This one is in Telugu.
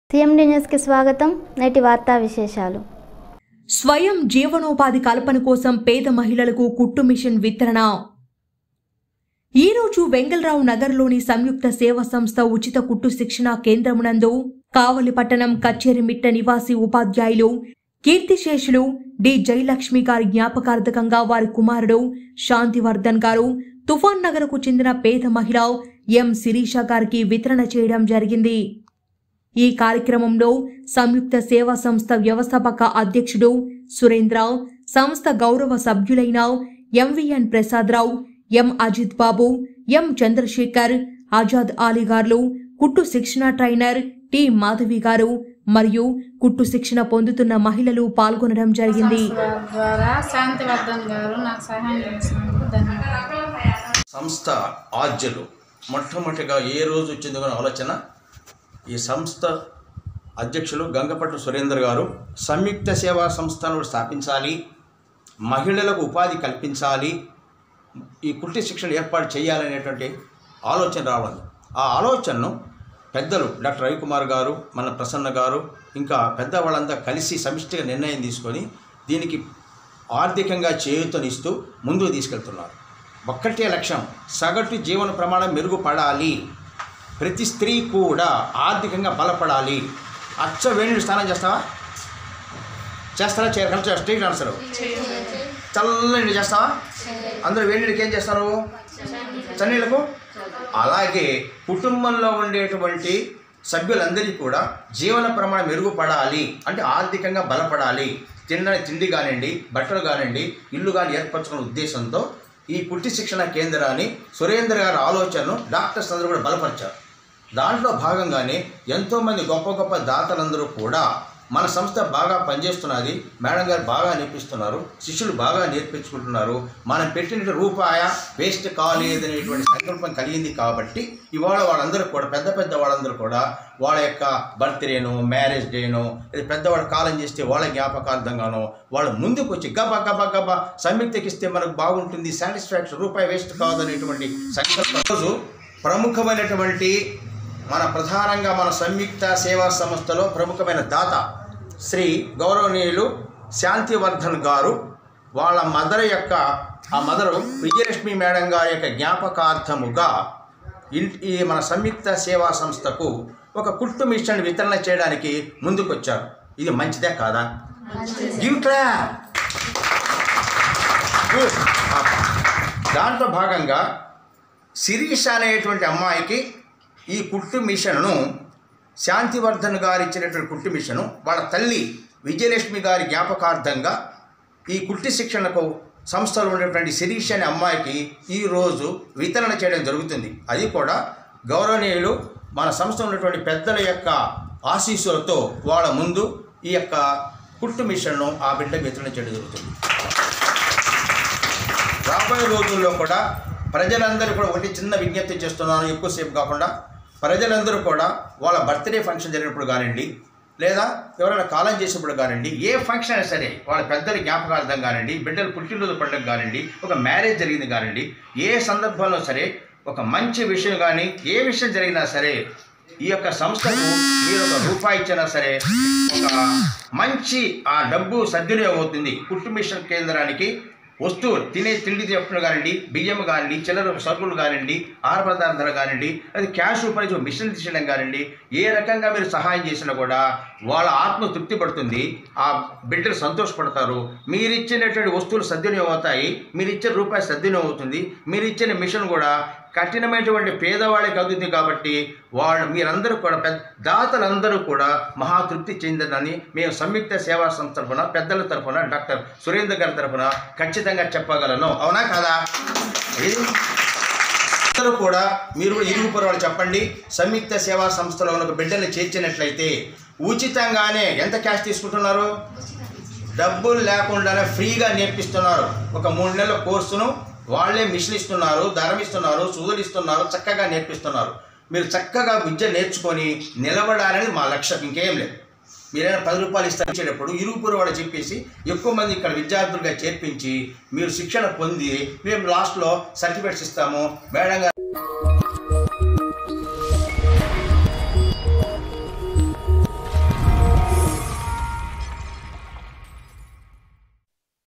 సిఎండి న్యూస్కి స్వాగతం నేటి వార్తా విశేషాలు స్వయం జీవనోపాధి కల్పన కోసం పేద మహిళలకు కుట్టు మిషన్ వితరణ ఈరోజు వెంగళరావు నగర్లోని సంయుక్త సేవా సంస్థ ఉచిత కుట్టు శిక్షణ కేంద్రమునందు కావలి పట్టణం కచ్చేరిమిట్ట నివాసి ఉపాధ్యాయులు కీర్తిశేషులు డి జయలక్ష్మి గారి జ్ఞాపకార్థకంగా వారి కుమారుడు శాంతివర్ధన్ గారు తుఫాన్ నగర్కు చెందిన పేద మహిళ ఎం శిరీష గారికి వితరణ చేయడం జరిగింది ఈ కార్యక్రమంలో సంయుక్త సేవా సంస్థ వ్యవస్థాపక అధ్యక్షుడు సురేంద్ర సంస్థ గౌరవ సభ్యులైన MVN Prasadarao M Ajith Babu M Chandrasekhar Azad Ali garu కుట్టు శిక్షణ ట్రైనర్ టి మాధవి గారు మరియు కుట్టు శిక్షణ పొందుతున్న మహిళలు పాల్గొనడం జరిగింది సంస్థ ద్వారా శాంతివర్ధన్ గారు నాకు సహాయం చేసినందుకు ధన్యవాదాలు సంస్థ ఆద్యులు మొట్టమొదటిగా ఏ రోజు వచ్చిందో అనే ఆలోచన ఈ సంస్థ అధ్యక్షులు గంగపట్ల సురేందర్ గారు సంయుక్త సేవా సంస్థను స్థాపించాలి మహిళలకు ఉపాధి కల్పించాలి ఈ కుట్టి శిక్షణ ఏర్పాటు చేయాలనేటువంటి ఆలోచన రావడం ఆ ఆలోచనను పెద్దలు డాక్టర్ రవికుమార్ గారు మన ప్రసన్న గారు ఇంకా పెద్దవాళ్ళంతా కలిసి సమిష్టిగా నిర్ణయం తీసుకొని దీనికి ఆర్థికంగా చేయూతనిస్తూ ముందుకు తీసుకెళ్తున్నారు ఒక్కటే లక్ష్యం సగటు జీవన ప్రమాణం మెరుగుపడాలి ప్రతి స్త్రీ కూడా ఆర్థికంగా బలపడాలి అచ్చ వేణుడు స్నానం చేస్తావా చేస్తారా చేయరు కలిసి స్ట్రీట్ ఆన్సర్ చల్లని చేస్తావా అందరూ వేణుడికి ఏం చేస్తారు చన్నీళ్ళకు అలాగే కుటుంబంలో ఉండేటువంటి సభ్యులందరికీ కూడా జీవన ప్రమాణం మెరుగుపడాలి అంటే ఆర్థికంగా బలపడాలి తినడానికి తిండి కానివ్వండి బట్టలు కానివ్వండి ఇల్లు కానీ ఏర్పరచుకునే ఉద్దేశంతో ఈ కుట్టి శిక్షణ కేంద్రాన్ని సురేంద్ర గారి ఆలోచనను డాక్టర్స్ అందరూ కూడా బలపరిచారు దాంట్లో భాగంగానే ఎంతోమంది గొప్ప గొప్ప దాతలందరూ కూడా మన సంస్థ బాగా పనిచేస్తున్నది మేడం గారు బాగా నేర్పిస్తున్నారు శిష్యులు బాగా నేర్పించుకుంటున్నారు మనం పెట్టిన రూపాయ వేస్ట్ కాలేదనేటువంటి సంకల్పం కలిగింది కాబట్టి ఇవాళ వాళ్ళందరూ కూడా పెద్ద పెద్ద వాళ్ళందరూ కూడా వాళ్ళ యొక్క బర్త్డేనో మ్యారేజ్ డేనో ఇది పెద్దవాళ్ళు కాలం చేస్తే వాళ్ళ జ్ఞాపకార్థంగానో వాళ్ళు ముందుకు వచ్చి గబా గబా గబా సంయుక్తకి ఇస్తే మనకు బాగుంటుంది సాటిస్ఫాక్షన్ రూపాయి వేస్ట్ కాదనేటువంటి సంకల్పం రోజు ప్రముఖమైనటువంటి మన ప్రధానంగా మన సంయుక్త సేవా సంస్థలో ప్రముఖమైన దాత శ్రీ గౌరవనీయులు శాంతివర్ధన్ గారు వాళ్ళ మదర్ యొక్క ఆ మదరు విజయలక్ష్మి మేడం గారి యొక్క జ్ఞాపకార్థముగా ఇన్- ఈ మన సంయుక్త సేవా సంస్థకు ఒక కుట్టు మిషన్ వితరణ చేయడానికి ముందుకొచ్చారు ఇది మంచిదే కాదా గివ్ క్లాప్ Good. దాంట్లో భాగంగా శిరీష అనేటువంటి అమ్మాయికి ఈ కుట్టు మిషన్ను శాంతివర్ధన్ గారు ఇచ్చినటువంటి కుట్టు మిషను వాళ్ళ తల్లి విజయలక్ష్మి గారి జ్ఞాపకార్థంగా ఈ కుట్టి శిక్షణకు సంస్థలో ఉండేటువంటి శిరీష అనే అమ్మాయికి ఈరోజు వితరణ చేయడం జరుగుతుంది అది కూడా గౌరవనీయులు మన సంస్థ ఉన్నటువంటి పెద్దల యొక్క ఆశీస్సులతో వాళ్ళ ముందు ఈ యొక్క కుట్టు మిషన్ను ఆ బిడ్డకు వితరణ చేయడం జరుగుతుంది రాబోయే రోజుల్లో కూడా ప్రజలందరూ కూడా ఒకటి చిన్న విజ్ఞప్తి చేస్తున్నాను ఎక్కువసేపు కాకుండా ప్రజలందరూ కూడా వాళ్ళ బర్త్డే ఫంక్షన్ జరిగినప్పుడు కానివ్వండి లేదా ఎవరైనా కాలం చేసినప్పుడు కానివ్వండి ఏ ఫంక్షన్ అయినా సరే వాళ్ళ పెద్దల జ్ఞాపకార్థం కానివ్వండి బిడ్డలు పుట్టినరోజు పండుగ కానివ్వండి ఒక మ్యారేజ్ జరిగింది కానివ్వండి ఏ సందర్భంలో సరే ఒక మంచి విషయం కానీ ఏ విషయం జరిగినా సరే ఈ యొక్క సంస్థకు మీరు ఒక రూపాయి ఇచ్చినా సరే ఒక మంచి ఆ డబ్బు సద్వినియోగం అవుతుంది కుట్టు మిషన్ కేంద్రానికి వస్తువులు తినే తిండి చెప్పులు కానివ్వండి బియ్యం కానివ్వండి చిల్లర సరుకులు కానివ్వండి ఆహార పదార్థాలు కానివ్వండి అది క్యాష్ రూపాయి మిషన్ తీసేయడం కానివ్వండి ఏ రకంగా మీరు సహాయం చేసినా కూడా వాళ్ళ ఆత్మ తృప్తి పడుతుంది ఆ బిడ్డలు సంతోషపడతారు మీరు ఇచ్చినటువంటి వస్తువులు సద్వినియోగం అవుతాయి మీరు ఇచ్చిన రూపాయి సద్వినియోగం అవుతుంది మీరు ఇచ్చిన మిషన్ కూడా కఠినమైనటువంటి పేదవాళ్ళకి అందుతుంది కాబట్టి వాళ్ళు మీరందరూ కూడా పెద్ద దాతలందరూ కూడా మహా తృప్తి చెందని మేము సంయుక్త సేవా సంస్థ తరఫున పెద్దల తరఫున డాక్టర్ సురేంద్ర గారి తరఫున ఖచ్చితంగా చెప్పగలను అవునా కాదా ఇది అందరూ కూడా మీరు కూడా ఇరుగు పొరవాళ్ళు చెప్పండి సంయుక్త సేవా సంస్థలో ఉన్న ఒక బిడ్డల్ని చేర్చినట్లయితే ఉచితంగానే ఎంత క్యాష్ తీసుకుంటున్నారు డబ్బులు లేకుండానే ఫ్రీగా నేర్పిస్తున్నారు ఒక మూడు నెలల కోర్సును వాళ్ళే మిషన్ ఇస్తున్నారు ధరం ఇస్తున్నారు సూదులు ఇస్తున్నారు చక్కగా నేర్పిస్తున్నారు మీరు చక్కగా విద్య నేర్చుకొని నిలబడాలని మా లక్ష్యం ఇంకేం లేదు మీరైనా పది రూపాయలు ఇచ్చేటప్పుడు ఇరుగుపురు వాళ్ళు చెప్పేసి ఎక్కువ మంది ఇక్కడ విద్యార్థులుగా చేర్పించి మీరు శిక్షణ పొంది మేము లాస్ట్లో సర్టిఫికేట్స్ ఇస్తాము మేడం గారు